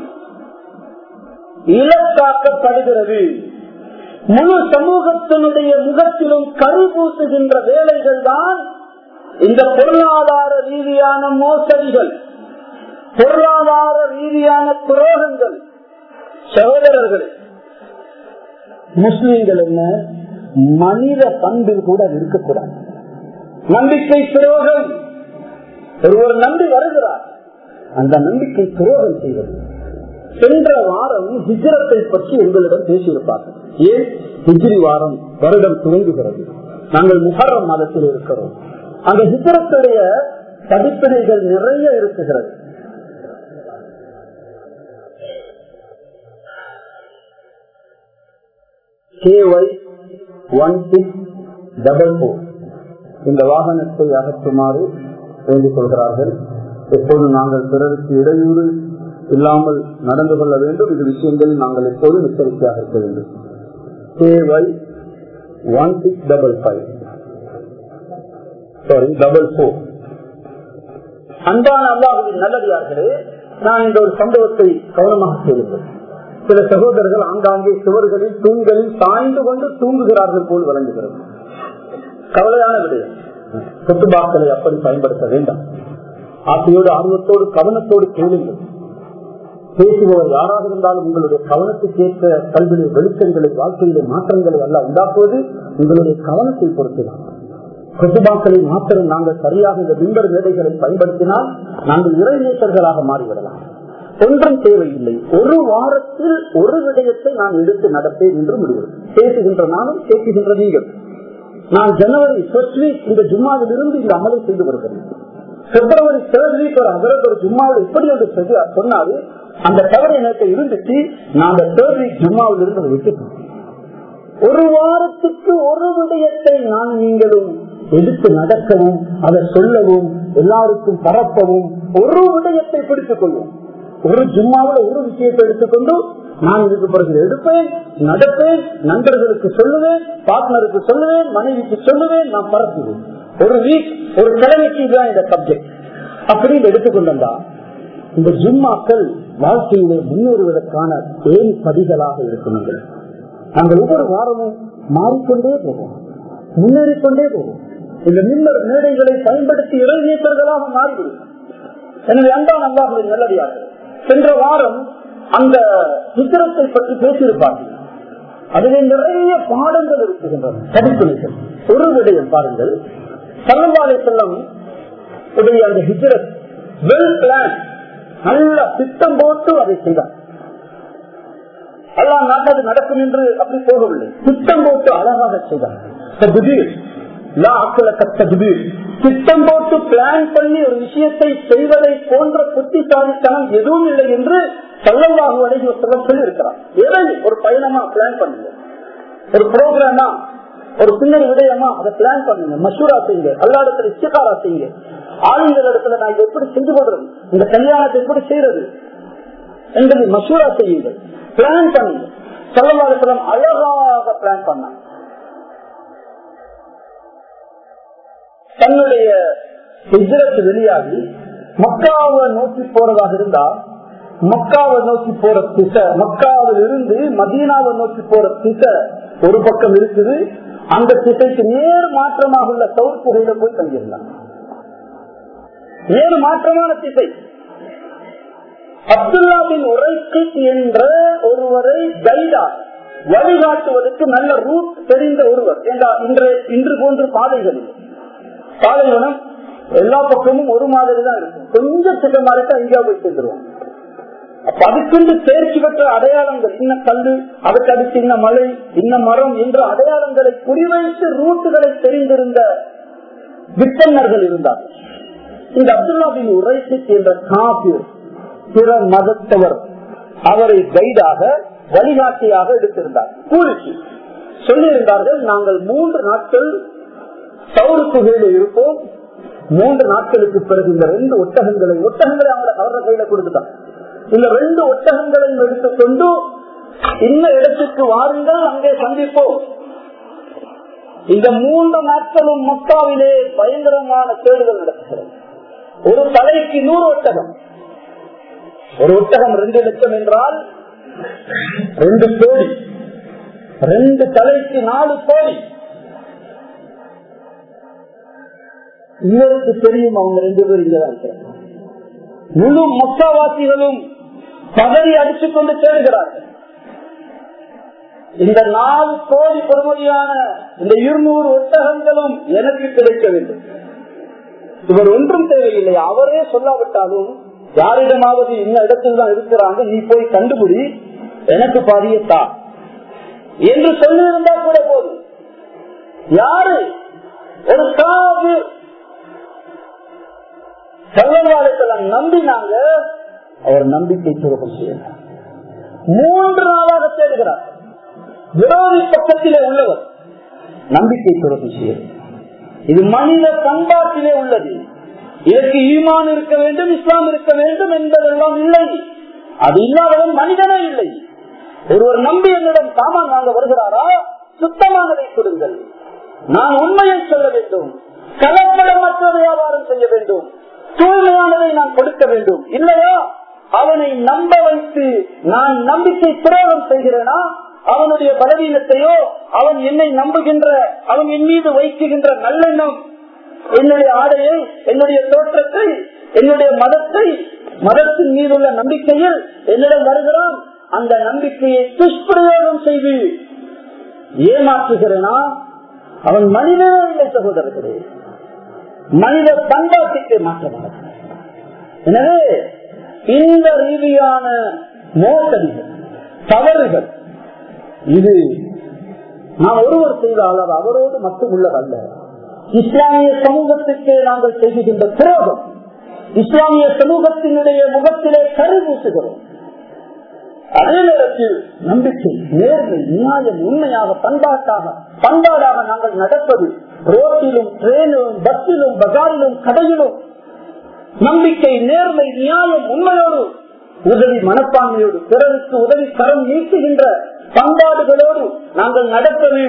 இலக்காக்கப்படுகிறது முழு சமூகத்தினுடைய முகத்திலும் கரு பூசுகின்ற வேலைகள் தான் இந்த பொருளாதார ரீதியான மோசடிகள் பொருளாதார ரீதியான துரோகங்கள் சகோதரர்கள் முஸ்லிம்கள் என்ன மனித பண்பில் கூட இருக்கக்கூடாது நம்பிக்கை துரோகம் ஒருவர் நம்பி வருகிறார் அந்த நம்பிக்கை துரோகம் செய்வது சென்ற வாரம் ஹிஜரத்தை பற்றி உங்களிடம் பேசியிருப்பார்கள் ஏன் ஹிஜ்ரி வாரம் வருடம் துவங்குகிறது நாங்கள் முஹர்ரம் மாதத்தில் இருக்கிறோம் அந்த ஹிஜரத்துடைய படிப்பினைகள் நிறைய இருக்குகிறது KY one six double four இந்த வாகனத்தை அகற்றுமாறு வேண்டிக் கொள்கிறார்கள் எப்போது நாங்கள் பிறருக்கு இடையூறு இல்லாமல் நடந்து கொள்ள வேண்டும் இது விஷயங்களில் நாங்கள் எப்போதும் எச்சரிக்கையாக இருக்க வேண்டும் KY one six double five sorry double four அன்பான அல்லாஹுவின் நல்லடியார்களே நான் இந்த ஒரு சம்பவத்தை கவனமாக சொல்லுங்கள் சில சகோதரர்கள் ஆங்காங்கே சுவர்களில் தூண்களில் சாய்ந்து கொண்டு தூங்குகிறார்கள் போல் வழங்குகிறது கவலையான விடயம் சொத்துபாக்களை அப்படி பயன்படுத்த வேண்டாம் ஆசையோடு ஆர்வத்தோடு கவனத்தோடு கேளுங்கள் பேசுபவர் யாராக இருந்தாலும் உங்களுடைய கவனத்துக்கேற்ற கல்வியிலே வெளிச்சங்களை வாழ்க்கையிலே மாற்றங்களை அல்ல உண்டாக்குவது உங்களுடைய கவனத்தை பொறுத்துதான் கொசுபாக்களை மாத்திரம் நாங்கள் சரியாக இந்த விம்பர் மேடைகளை பயன்படுத்தினால் நாங்கள் இறைநேசர்களாக மாறிவிடலாம் ஒன்றும் தேவையில்லை ஒரு வாரத்தில் ஒரு விடயத்தை நான் எடுத்து நடப்பேன் என்று முடிவு பேசுகின்ற நானும் பேசுகின்ற நீங்கள் நான் ஜனவரி ஃபர்ஸ்ட் வீக் இந்த ஜும்மாவில் இருந்து இந்த அமலை செய்து வருகிறேன் பிப்ரவரி தேர்ட் வீக் ஒரு அதற்கு ஒரு ஜும்மாவில் எப்படி என்று சொன்னாரு அந்த தவறு எனக்கு இருந்துச்சு நான் அந்த தேர்ட் வீக் ஜும்மாவில் இருந்து அதை விட்டுட்டேன் ஒரு வாரத்துக்கு ஒரு விடயத்தை நான் நீங்களும் எடுத்து நடக்கவும் அதை சொல்லவும் எல்லாருக்கும் பரப்பவும் ஒரு விடயத்தை பிடித்துக் கொள்வோம் ஒரு ஜும்மாவில் ஒரு விஷயத்தை எடுத்துக்கொண்டு நான் இதுக்கு பிறகு எடுப்பேன் நடப்பேன் நண்பர்களுக்கு சொல்லுவேன் பார்ட்னருக்கு சொல்லுவேன் மனைவிக்கு சொல்லுவேன் நான் பரப்புவேன் ஒரு வீக் ஒரு கிழமைக்கு தான் இந்த சப்ஜெக்ட் அப்படின்னு எடுத்துக்கொண்டா இந்த ஜும்மாக்கள் வாழ்க்கையிலே முன்னேறுவதற்கான தேன் பதிகளாக இருக்கும் நாங்கள் ஒவ்வொரு வாரமும் மாறிக்கொண்டே போவோம் முன்னேறிக்கொண்டே போவோம் இந்த மின்னர் மேடைகளை பயன்படுத்தி இறைநீக்கர்களாக மாறிவிடும் எனவே அன்பான அல்லாஹுடைய நல்லடியார்கள் சென்ற வாரம் அந்த சித்திரத்தை பற்றி பேசியிருப்பார்கள் அதிலே நிறைய பாடங்கள் இருக்குகின்றன படிப்பினைகள் ஒரு விடயம் பாருங்கள் சல்லவாலை செல்லம் உடைய அந்த ஹிஜரத் வெல் பிளான் நல்ல திட்டம் போட்டு அதை செய்தார் எல்லாம் நாட்டது நடக்கும் என்று அப்படி போகவில்லை திட்டம் போட்டு அழகாக செய்தார் திட்டம் போட்டு பிளான் பண்ணி ஒரு விஷயத்தை செய்வதை போன்ற புத்திசாலித்தனம் எதுவும் இல்லை என்று சல்லவாக அழகி ஒருத்தர் சொல்லியிருக்கிறார் எதை ஒரு பயணமா பிளான் பண்ணுங்க ஒரு ப்ரோக்ராமா ஒரு பின்னணி விடயமா அதை பிளான் பண்ணுங்க மசூரா செய்யுங்க எல்லா இடத்துல இஷ்டகாரா செய்யுங்க ஆளுங்கள் இடத்துல நான் இதை எப்படி செஞ்சு கொடுறது இந்த கல்யாணத்தை எப்படி செய்யறது என்பதை மசூரா செய்யுங்கள் பிளான் பண்ணுங்க சல்லவாக அழகாக பிளான் பண்ணாங்க தன்னுடைய ஹிஜரத்து வெளியாகி மக்காவை நோக்கி போறதாக இருந்தா மக்காவை நோக்கி போற திசை மக்காவில் இருந்து மதீனாவை நோக்கி போற திசை ஒரு பக்கம் இருக்குது அந்த திசைக்கு நேர் மாற்றமாக உள்ள சவுத் புகையில போய் தங்கியிருந்தாங்க நேர் மாற்றமான திசை அப்துல்லாவின் உரைக்கு என்ற ஒருவரை கைடா வழிகாட்டுவதற்கு நல்ல ரூட் தெரிந்த ஒருவர் இன்று இன்று போன்ற பாதைகள் பாலைவனம் எல்லா பக்கமும் ஒரு மாதிரி தான் இருக்கும் கொஞ்சம் சில மாதிரி தான் இந்தியா போய் சேர்ந்துருவோம் அப்ப அதுக்கு தேர்ச்சி பெற்ற அடையாளங்கள் இன்ன கல்லு அதுக்கு அடுத்து இன்ன மலை இன்ன மரம் என்ற அடையாளங்களை குறிவைத்து ரூட்டுகளை தெரிந்திருந்த விற்பனர்கள் இருந்தார்கள் இந்த அப்துல்லாவின் உரைக்கு என்ற காபிர் பிற மதத்தவர் அவரை கைடாக வழிகாட்டியாக எடுத்திருந்தார் கூலிக்கு சொல்லியிருந்தார்கள் நாங்கள் மூன்று நாட்கள் சவுறு குகையில இருப்போம் மூன்று நாட்களுக்கு பிறகு இந்த ரெண்டு ஒட்டகங்களை ஒட்டகங்களை அவங்க அவர கையில கொடுத்துட்டாங்க இந்த ரெண்டு ஒட்டகங்களையும் எடுத்துக்கொண்டு இந்த இடத்துக்கு வாருங்கள் அங்கே சந்திப்போம் இந்த மூன்று நாட்களும் மக்காவிலே பயங்கரமான தேடுதல் நடக்கிறது ஒரு தலைக்கு நூறு ஒட்டகம் ஒரு ஒட்டகம் ரெண்டு லட்சம் என்றால் ரெண்டு கோடி ரெண்டு தலைக்கு நாலு கோடி இவருக்கு தெரியும் அவங்க ரெண்டு பேரும் இங்கதான் இருக்கிறாங்க முழு மொத்தவாசிகளும் பதவி அடித்துக் கொண்டு தேடுகிறார்கள் இந்த நாலு கோடி பொறுமதியான இந்த இருநூறு ஒட்டகங்களும் எனக்கு கிடைக்க வேண்டும் இவர் ஒன்றும் தேவையில்லை அவரே சொல்லாவிட்டாலும் யாரிடமாவது இந்த இடத்தில் தான் இருக்கிறாங்க நீ போய் கண்டுபிடி எனக்கு பாதியத்தா என்று சொல்லியிருந்தா கூட போதும் யாரு ஒரு காவு செல்லவாளத்தெல்லாம் நம்பினாங்க அவர் நம்பிக்கை துரோகம் செய்யலாம் மூன்று நாளாக தேடுகிறார் விரோதி பக்கத்திலே உள்ளவர் நம்பிக்கை துரோகம் செய்யும் இது மனித பண்பாட்டிலே உள்ளது இதற்கு ஈமான் இருக்க வேண்டும் இஸ்லாம் இருக்க வேண்டும் என்பதெல்லாம் இல்லை அது இல்லாதவன் மனிதனே இல்லை ஒருவர் நம்பி என்னிடம் சாமான் வாங்க வருகிறாரா சுத்தமானதை கொடுங்கள் நான் உண்மையை சொல்ல வேண்டும் கலப்படமற்ற வியாபாரம் செய்ய வேண்டும் தூய்மையானதை நான் கொடுக்க வேண்டும் இல்லையா அவனை நம்ப வைத்து நான் நம்பிக்கை துரோகம் செய்கிறேனா அவனுடைய பலவீனத்தையோ அவன் என்னை நம்புகின்ற அவன் என் மீது வைக்குகின்ற நல்லெண்ணம் என்னுடைய ஆடையை என்னுடைய தோற்றத்தை என்னுடைய மதத்தை மதத்தின் மீது உள்ள நம்பிக்கையில் என்னிடம் வருகிறான் அந்த நம்பிக்கையை துஷ்பிரயோகம் செய்து ஏமாற்றுகிறேனா அவன் மனிதனே இல்லை சகோதரர்களே மனித பண்பாட்டுக்கு மாற்றமாக எனவே இந்த ரீதியான மோசடிகள் தவறுகள் இது நாம் ஒருவர் செய்தால் அது அவரோடு மட்டும் உள்ளதல்ல இஸ்லாமிய சமூகத்துக்கு நாங்கள் செய்கின்ற துரோகம் இஸ்லாமிய சமூகத்தினுடைய முகத்திலே கரு பூசுகிறோம் அதே நேரத்தில் நம்பிக்கை நேர்மை நியாயம் உண்மையாக பண்பாட்டாக பண்பாடாக நாங்கள் நடப்பது ரோட்டிலும் ட்ரெயினிலும் பஸ்ஸிலும் பஜாரிலும் கடையிலும் நம்பிக்கை நேர்மை நியாயம் உண்மையோடு உதவி மனப்பான்மையோடு பிறருக்கு உதவி கரம் நீக்குகின்ற பண்பாடுகளோடு நாங்கள் நடப்பது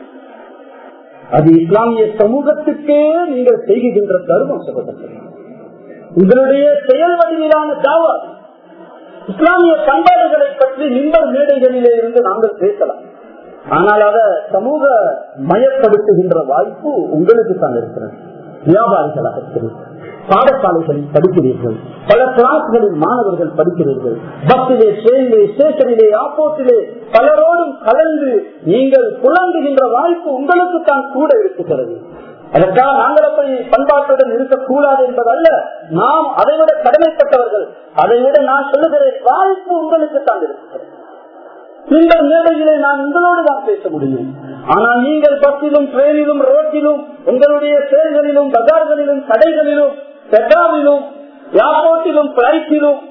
அது இஸ்லாமிய சமூகத்துக்கே நீங்கள் செய்கின்ற தர்மம் சகோதரர்கள் உங்களுடைய செயல் வடிவிலான தாவா இஸ்லாமிய பண்பாடுகளை பற்றி நிம்பர் மேடைகளிலே இருந்து நாங்கள் பேசலாம் ஆனால் அதை சமூக மயப்படுத்துகின்ற வாய்ப்பு உங்களுக்கு தான் இருக்கிறது வியாபாரிகளாக இருக்கிறீர்கள் பாடசாலைகளில் படிக்கிறீர்கள் பல கிளாஸ்களில் மாணவர்கள் படிக்கிறீர்கள் பஸ்ஸிலே ட்ரெயினிலே ஸ்டேஷனிலே ஆப்போட்டிலே பலரோடும் கலந்து நீங்கள் புலங்குகின்ற வாய்ப்பு உங்களுக்கு தான் கூட இருக்குகிறது அதற்காக நாங்கள் அப்படி பண்பாட்டுடன் இருக்கக்கூடாது என்பதல்ல நாம் அதை விட கடமைப்பட்டவர்கள் அதை விட நான் சொல்லுகிறேன் வாய்ப்பு உங்களுக்கு தான் இருக்கிறது இந்த மேடையிலே நான் உங்களோடு தான் பேச முடியும் ஆனால் நீங்கள் பஸ்ஸிலும் ட்ரெயினிலும் ரோட்டிலும் உங்களுடைய செயல்களிலும் பஜார்களிலும் கடைகளிலும் பெட்ராவிலும் ஏர்போர்ட்டிலும் பிளைட்டிலும்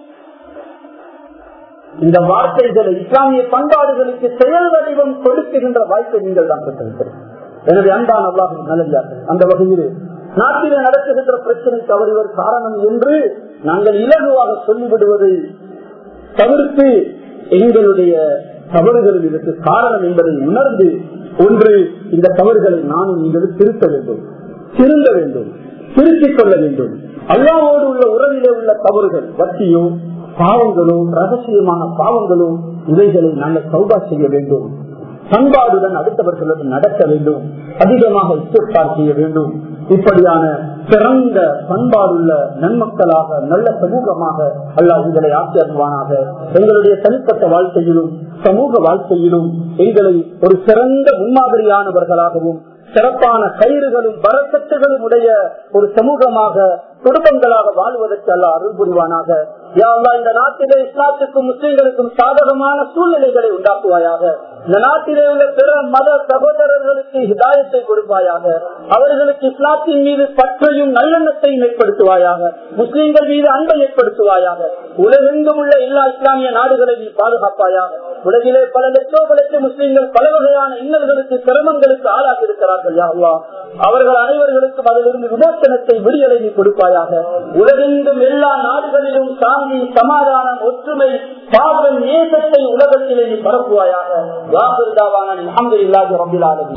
இந்த வார்த்தைகளை இஸ்லாமிய பண்பாடுகளுக்கு செயல் வடிவம் கொடுக்குகின்ற வாய்ப்பை நீங்கள் தான் பெற்றிருக்கிறீர்கள் எனவே அன்பான அல்லாஹும் நல்லதார்கள் அந்த வகையில் நாட்டிலே நடக்குகின்ற பிரச்சனைக்கு அவர் இவர் காரணம் என்று நாங்கள் இலகுவாக சொல்லிவிடுவதை தவிர்த்து எங்களுடைய தவறுகளில் இதற்கு காரணம் என்பதை உணர்ந்து ஒன்று இந்த தவறுகளை நானும் நீங்கள் திருத்த வேண்டும் திருந்த வேண்டும் திருத்திக் கொள்ள வேண்டும் அல்லாவோடு உள்ள உறவிலே உள்ள தவறுகள் வட்டியோ பாவங்களோ ரகசியமான பாவங்களோ இவைகளை நாங்கள் சௌபா செய்ய வேண்டும் பண்பாடுடன் அடுத்தவர்களுடன் நடக்க வேண்டும் அதிகமாக இஷ்டத்தார் செய்ய வேண்டும் இப்படியான சிறந்த பண்பாடுள்ள நன்மக்களாக நல்ல சமூகமாக அல்லாஹ் உங்களை ஆக்கியருவானாக எங்களுடைய தனிப்பட்ட வாழ்க்கையிலும் சமூக வாழ்க்கையிலும் எங்களை ஒரு சிறந்த முன்மாதிரியானவர்களாகவும் சிறப்பான கயிறுகளும் வரக்கட்டுகளும் உடைய ஒரு சமூகமாக குடும்பங்களாக வாழ்வதற்கு அல்ல அருள் புரிவானாக இந்த நாட்டிலே இஸ்லாத்துக்கும் முஸ்லிம்களுக்கும் சாதகமான சூழ்நிலைகளை உண்டாக்குவாயாக இந்த நாட்டிலே உள்ள பிற மத சகோதரர்களுக்கு ஹிதாயத்தை கொடுப்பாயாக அவர்களுக்கு இஸ்லாத்தின் மீது பற்றையும் நல்லெண்ணத்தையும் ஏற்படுத்துவாயாக முஸ்லிம்கள் மீது அன்பை ஏற்படுத்துவாயாக உலகெங்கும் உள்ள எல்லா இஸ்லாமிய நாடுகளை நீ பாதுகாப்பாயாக உலகிலே பல லட்சோ லட்சம் முஸ்லிம்கள் பல வகையான இன்னல்களுக்கு சிரமங்களுக்கு ஆளாகி இருக்கிறார்கள் யாருவா அவர்கள் அனைவர்களுக்கும் அதிலிருந்து விமோசனத்தை விடியலை நீ கொடுப்பாயாக உலகெங்கும் எல்லா நாடுகளிலும் சாந்தி சமாதானம் ஒற்றுமை பாவம் நேசத்தை உலகத்திலே நீ பரப்புவாயாக வாக்குதாவான அஹமது இல்லாத ரபிலாலும்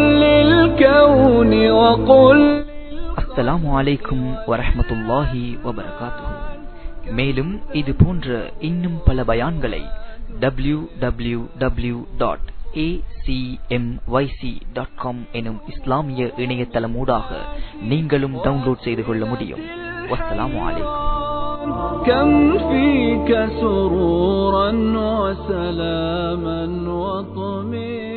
அஸ்ஸலாமு அலைக்கும் வரஹமத்துல்லாஹி வபரகாத்துஹு மேலும் இது போன்ற இன்னும் பல பயான்களை W W W dot acmyc.com எனும் இஸ்லாமிய இணையதளமூடாக நீங்களும் டவுன்லோட் செய்து கொள்ள முடியும் வஸ்ஸலாமு அலைக்கும் كم فيك سرورا وسلاما وطمئنا